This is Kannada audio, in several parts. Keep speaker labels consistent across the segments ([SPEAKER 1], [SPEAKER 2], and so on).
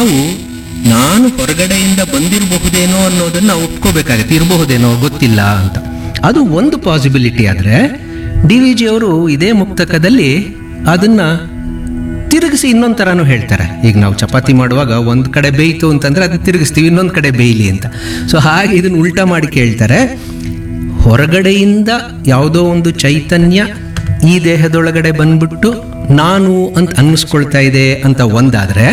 [SPEAKER 1] ನಾವು ನಾನು ಹೊರಗಡೆಯಿಂದ ಬಂದಿರಬಹುದೇನೋ ಅನ್ನೋದನ್ನ ನಾವು ಒಪ್ಕೋಬೇಕಾಗತ್ತೆ ಇರಬಹುದೇನೋ ಗೊತ್ತಿಲ್ಲ ಅಂತ ಅದು ಒಂದು ಪಾಸಿಬಿಲಿಟಿ ಆದರೆ ಡಿ ವಿ ಜಿ ಅವರು ಇದೇ ಮುಕ್ತಕದಲ್ಲಿ ಅದನ್ನ ತಿರುಗಿಸಿ ಇನ್ನೊಂದು ಥರನೂ ಹೇಳ್ತಾರೆ ಈಗ ನಾವು ಚಪಾತಿ ಮಾಡುವಾಗ ಒಂದು ಕಡೆ ಬೇಯ್ತು ಅಂತಂದ್ರೆ ಅದನ್ನ ತಿರುಗಿಸ್ತೀವಿ ಇನ್ನೊಂದು ಕಡೆ ಬೇಯಲಿ ಅಂತ ಸೊ ಹಾಗೆ ಇದನ್ನ ಉಲ್ಟಾ ಮಾಡಿ ಕೇಳ್ತಾರೆ ಹೊರಗಡೆಯಿಂದ ಯಾವುದೋ ಒಂದು ಚೈತನ್ಯ ಈ ದೇಹದೊಳಗಡೆ ಬಂದ್ಬಿಟ್ಟು ನಾನು ಅಂತ ಅನ್ನಿಸ್ಕೊಳ್ತಾ ಇದೆ ಅಂತ ಒಂದಾದ್ರೆ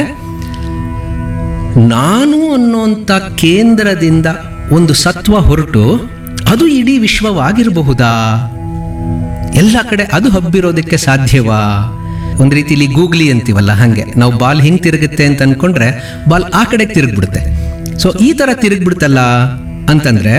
[SPEAKER 1] ನಾನು ಅನ್ನುವಂಥ ಕೇಂದ್ರದಿಂದ ಒಂದು ಸತ್ವ ಹೊರಟು ಅದು ಇಡೀ ವಿಶ್ವವಾಗಿರಬಹುದಾ ಎಲ್ಲ ಕಡೆ ಅದು ಹಬ್ಬಿರೋದಕ್ಕೆ ಸಾಧ್ಯವಾ ಒಂದು ರೀತಿಲಿ ಗೂಗ್ಲಿ ಅಂತೀವಲ್ಲ ಹಾಗೆ ನಾವು ಬಾಲ್ ಹಿಂಗೆ ತಿರುಗುತ್ತೆ ಅಂತ ಅನ್ಕೊಂಡ್ರೆ ಬಾಲ್ ಆ ಕಡೆ ತಿರುಗ್ಬಿಡುತ್ತೆ ಸೊ ಈ ಥರ ತಿರುಗ್ಬಿಡ್ತಲ್ಲ ಅಂತಂದ್ರೆ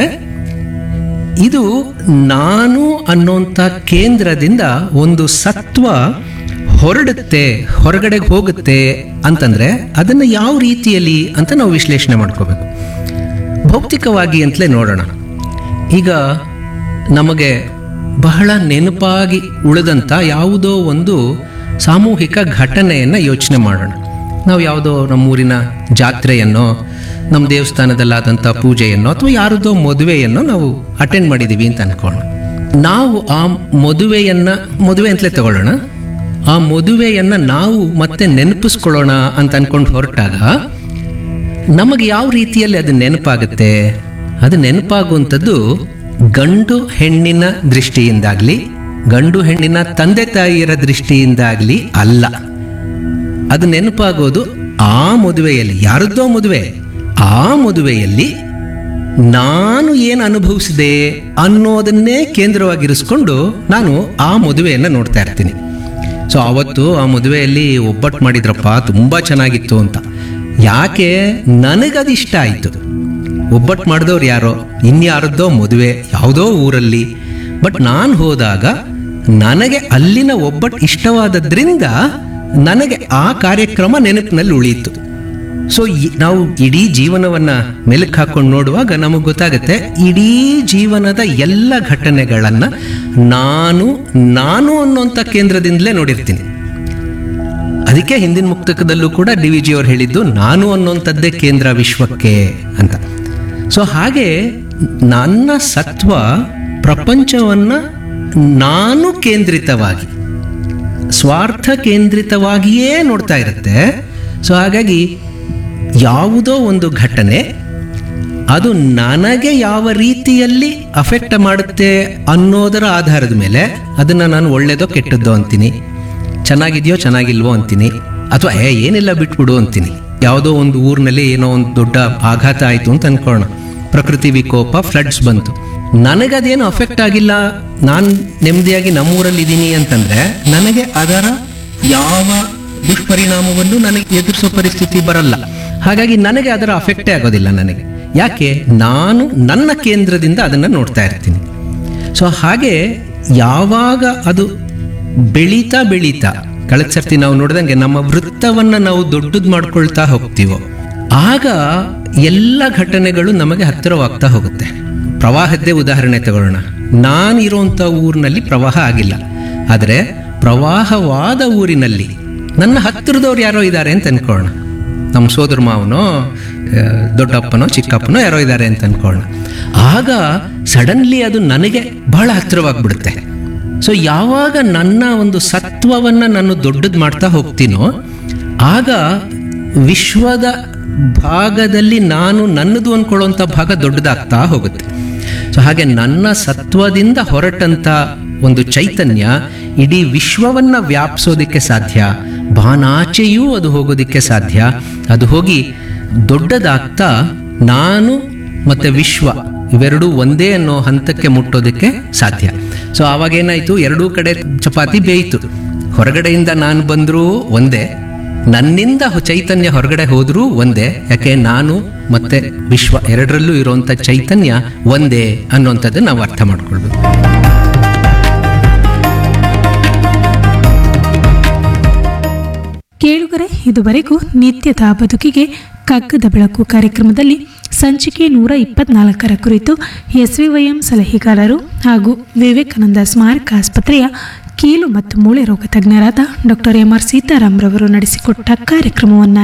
[SPEAKER 1] ಇದು ನಾನು ಅನ್ನೋಂಥ ಕೇಂದ್ರದಿಂದ ಒಂದು ಸತ್ವ ಹೊರಡುತ್ತೆ ಹೊರಗಡೆಗೆ ಹೋಗುತ್ತೆ ಅಂತಂದ್ರೆ ಅದನ್ನು ಯಾವ ರೀತಿಯಲ್ಲಿ ಅಂತ ನಾವು ವಿಶ್ಲೇಷಣೆ ಮಾಡ್ಕೋಬೇಕು ಭೌತಿಕವಾಗಿ ಅಂತಲೇ ನೋಡೋಣ ಈಗ ನಮಗೆ ಬಹಳ ನೆನಪಾಗಿ ಉಳಿದಂಥ ಯಾವುದೋ ಒಂದು ಸಾಮೂಹಿಕ ಘಟನೆಯನ್ನು ಯೋಚನೆ ಮಾಡೋಣ ನಾವು ಯಾವುದೋ ನಮ್ಮೂರಿನ ಜಾತ್ರೆಯನ್ನೋ ನಮ್ಮ ದೇವಸ್ಥಾನದಲ್ಲಾದಂಥ ಪೂಜೆಯನ್ನೋ ಅಥವಾ ಯಾರದೋ ಮದುವೆಯನ್ನೋ ನಾವು ಅಟೆಂಡ್ ಮಾಡಿದ್ದೀವಿ ಅಂತ ಅನ್ಕೋಣ ನಾವು ಆ ಮದುವೆಯನ್ನ ಮದುವೆ ಅಂತಲೇ ತಗೊಳ್ಳೋಣ ಆ ಮದುವೆಯನ್ನ ನಾವು ಮತ್ತೆ ನೆನಪಿಸ್ಕೊಳ್ಳೋಣ ಅಂತ ಅನ್ಕೊಂಡು ಹೊರಟಾಗ ನಮಗೆ ಯಾವ ರೀತಿಯಲ್ಲಿ ಅದು ನೆನಪಾಗುತ್ತೆ ಅದು ನೆನಪಾಗುವಂಥದ್ದು ಗಂಡು ಹೆಣ್ಣಿನ ದೃಷ್ಟಿಯಿಂದಾಗ್ಲಿ ಗಂಡು ಹೆಣ್ಣಿನ ತಂದೆ ತಾಯಿಯರ ದೃಷ್ಟಿಯಿಂದಾಗ್ಲಿ ಅಲ್ಲ ಅದು ನೆನಪಾಗೋದು ಆ ಮದುವೆಯಲ್ಲಿ ಯಾರದ್ದೋ ಮದುವೆ ಆ ಮದುವೆಯಲ್ಲಿ ನಾನು ಏನು ಅನುಭವಿಸಿದೆ ಅನ್ನೋದನ್ನೇ ಕೇಂದ್ರವಾಗಿರಿಸ್ಕೊಂಡು ನಾನು ಆ ಮದುವೆಯನ್ನು ನೋಡ್ತಾ ಇರ್ತೀನಿ ಸೊ ಅವತ್ತು ಆ ಮದುವೆಯಲ್ಲಿ ಒಬ್ಬಟ್ಟು ಮಾಡಿದ್ರಪ್ಪ ತುಂಬ ಚೆನ್ನಾಗಿತ್ತು ಅಂತ ಯಾಕೆ ನನಗದು ಇಷ್ಟ ಆಯಿತು ಒಬ್ಬಟ್ಟು ಮಾಡಿದವ್ರು ಯಾರೋ ಇನ್ಯಾರದ್ದೋ ಮದುವೆ ಯಾವುದೋ ಊರಲ್ಲಿ ಬಟ್ ನಾನು ಹೋದಾಗ ನನಗೆ ಅಲ್ಲಿನ ಒಬ್ಬಟ್ಟು ಇಷ್ಟವಾದದ್ರಿಂದ ನನಗೆ ಆ ಕಾರ್ಯಕ್ರಮ ನೆನಪಿನಲ್ಲಿ ಉಳಿಯಿತು ಸೊ ನಾವು ಇಡೀ ಜೀವನವನ್ನ ಮೆಲುಕು ಹಾಕೊಂಡು ನೋಡುವಾಗ ನಮಗೆ ಗೊತ್ತಾಗುತ್ತೆ ಇಡೀ ಜೀವನದ ಎಲ್ಲ ಘಟನೆಗಳನ್ನ ನಾನು ನಾನು ಅನ್ನುವಂಥ ಕೇಂದ್ರದಿಂದಲೇ ನೋಡಿರ್ತೀನಿ ಅದಕ್ಕೆ ಹಿಂದಿನ ಮುಕ್ತಕದಲ್ಲೂ ಕೂಡ ಡಿ ವಿ ಜಿ ಅವ್ರು ಹೇಳಿದ್ದು ನಾನು ಅನ್ನುವಂಥದ್ದೇ ಕೇಂದ್ರ ವಿಶ್ವಕ್ಕೆ ಅಂತ ಸೊ ಹಾಗೆ ನನ್ನ ಸತ್ವ ಪ್ರಪಂಚವನ್ನ ನಾನು ಕೇಂದ್ರಿತವಾಗಿ ಸ್ವಾರ್ಥ ಕೇಂದ್ರಿತವಾಗಿಯೇ ನೋಡ್ತಾ ಇರುತ್ತೆ ಸೊ ಹಾಗಾಗಿ ಯಾವುದೋ ಒಂದು ಘಟನೆ ಅದು ನನಗೆ ಯಾವ ರೀತಿಯಲ್ಲಿ ಅಫೆಕ್ಟ್ ಮಾಡುತ್ತೆ ಅನ್ನೋದರ ಆಧಾರದ ಮೇಲೆ ಅದನ್ನು ನಾನು ಒಳ್ಳೇದೋ ಕೆಟ್ಟದ್ದೋ ಅಂತೀನಿ ಚೆನ್ನಾಗಿದೆಯೋ ಚೆನ್ನಾಗಿಲ್ವೋ ಅಂತೀನಿ ಅಥವಾ ಏ ಏನಿಲ್ಲ ಬಿಟ್ಬಿಡು ಅಂತೀನಿ ಯಾವುದೋ ಒಂದು ಊರಿನಲ್ಲಿ ಏನೋ ಒಂದು ದೊಡ್ಡ ಆಘಾತ ಆಯಿತು ಅಂತ ಅನ್ಕೊಳ್ಳೋಣ ಪ್ರಕೃತಿ ವಿಕೋಪ ಫ್ಲಡ್ಸ್ ಬಂತು ನನಗದೇನು ಅಫೆಕ್ಟ್ ಆಗಿಲ್ಲ ನಾನು ನೆಮ್ಮದಿಯಾಗಿ ನಮ್ಮೂರಲ್ಲಿ ಇದ್ದೀನಿ ಅಂತಂದ್ರೆ ನನಗೆ ಅದರ ಯಾವ ದುಷ್ಪರಿಣಾಮವನ್ನು ನನಗೆ ಎದುರಿಸೋ ಪರಿಸ್ಥಿತಿ ಬರಲ್ಲ ಹಾಗಾಗಿ ನನಗೆ ಅದರ ಅಫೆಕ್ಟೇ ಆಗೋದಿಲ್ಲ ನನಗೆ ಯಾಕೆ ನಾನು ನನ್ನ ಕೇಂದ್ರದಿಂದ ಅದನ್ನು ನೋಡ್ತಾ ಇರ್ತೀನಿ ಸೊ ಹಾಗೆ ಯಾವಾಗ ಅದು ಬೆಳೀತಾ ಬೆಳೀತಾ ಕಳೆದ ಸರ್ತಿ ನಾವು ನೋಡಿದಂಗೆ ನಮ್ಮ ವೃತ್ತವನ್ನ ನಾವು ದೊಡ್ಡದು ಮಾಡ್ಕೊಳ್ತಾ ಹೋಗ್ತೀವೋ ಆಗ ಎಲ್ಲ ಘಟನೆಗಳು ನಮಗೆ ಹತ್ತಿರವಾಗ್ತಾ ಹೋಗುತ್ತೆ ಪ್ರವಾಹದ್ದೇ ಉದಾಹರಣೆ ತಗೊಳ್ಳೋಣ ನಾನಿರುವಂಥ ಊರಿನಲ್ಲಿ ಪ್ರವಾಹ ಆಗಿಲ್ಲ ಆದರೆ ಪ್ರವಾಹವಾದ ಊರಿನಲ್ಲಿ ನನ್ನ ಹತ್ತಿರದವ್ರು ಯಾರೋ ಇದ್ದಾರೆ ಅಂತ ಅನ್ಕೊಳ್ಳೋಣ ನಮ್ಮ ಸೋದರ ಮಾವನೋ ಆ, ದೊಡ್ಡಪ್ಪನೋ ಚಿಕ್ಕಪ್ಪನೋ ಯಾರೋ ಇದ್ದಾರೆ ಅಂತ ಅನ್ಕೊಳ್ಳೋಣ ಆಗ ಸಡನ್ಲಿ ಅದು ನನಗೆ ಬಹಳ ಹತ್ತಿರವಾಗ್ಬಿಡುತ್ತೆ ಸೊ ಯಾವಾಗ ನನ್ನ ಒಂದು ಸತ್ವವನ್ನು ನಾನು ದೊಡ್ಡದು ಮಾಡ್ತಾ ಹೋಗ್ತೀನೋ ಆಗ ವಿಶ್ವದ ಭಾಗದಲ್ಲಿ ನಾನು ನನ್ನದು ಅನ್ಕೊಳ್ಳುವಂಥ ಭಾಗ ದೊಡ್ಡದಾಗ್ತಾ ಹೋಗುತ್ತೆ ಸೊ ಹಾಗೆ ನನ್ನ ಸತ್ವದಿಂದ ಹೊರಟಂತ ಒಂದು ಚೈತನ್ಯ ಇಡೀ ವಿಶ್ವವನ್ನ ವ್ಯಾಪಿಸೋದಕ್ಕೆ ಸಾಧ್ಯ ಬಾನಾಚೆಯೂ ಅದು ಹೋಗೋದಕ್ಕೆ ಸಾಧ್ಯ ಅದು ಹೋಗಿ ದೊಡ್ಡದಾಗ್ತಾ ನಾನು ಮತ್ತೆ ವಿಶ್ವ ಇವೆರಡೂ ಒಂದೇ ಅನ್ನೋ ಹಂತಕ್ಕೆ ಮುಟ್ಟೋದಕ್ಕೆ ಸಾಧ್ಯ ಸೊ ಆವಾಗ ಏನಾಯ್ತು ಎರಡೂ ಕಡೆ ಚಪಾತಿ ಬೇಯಿತು ಹೊರಗಡೆಯಿಂದ ನಾನು ಬಂದರೂ ಒಂದೇ ನನ್ನಿಂದ ಹೊ- ಚೈತನ್ಯ ಹೊರಗಡೆ ಹೋದ್ರೂ ಒಂದೇ ಯಾಕೆ ನಾನು ಮತ್ತೆ ವಿಶ್ವ ಎರಡರಲ್ಲೂ ಇರುವಂತ ಚೈತನ್ಯ ಒಂದೇ ಅನ್ನುವಂಥದ್ದು ನಾವು ಅರ್ಥ ಮಾಡ್ಕೊಳ್ಬೇಕು
[SPEAKER 2] ಕೇಳುಗರೆ ಇದುವರೆಗೂ ನಿತ್ಯದ ಬದುಕಿಗೆ ಕಗ್ಗದ ಬೆಳಕು ಕಾರ್ಯಕ್ರಮದಲ್ಲಿ ಸಂಚಿಕೆ ನೂರ ಇಪ್ಪತ್ನಾಲ್ಕರ ಕುರಿತು ಎಸ್ವಿವೈಎಂ ಸಲಹೆಗಾರರು ಹಾಗೂ ವಿವೇಕಾನಂದ ಸ್ಮಾರಕ ಆಸ್ಪತ್ರೆಯ ಕೀಲು ಮತ್ತು ಮೂಳೆ ರೋಗ ತಜ್ಞರಾದ ಡಾಕ್ಟರ್ ಎಂ ಆರ್ ಸೀತಾರಾಮ್ ರವರು ನಡೆಸಿಕೊಟ್ಟ ಕಾರ್ಯಕ್ರಮವನ್ನು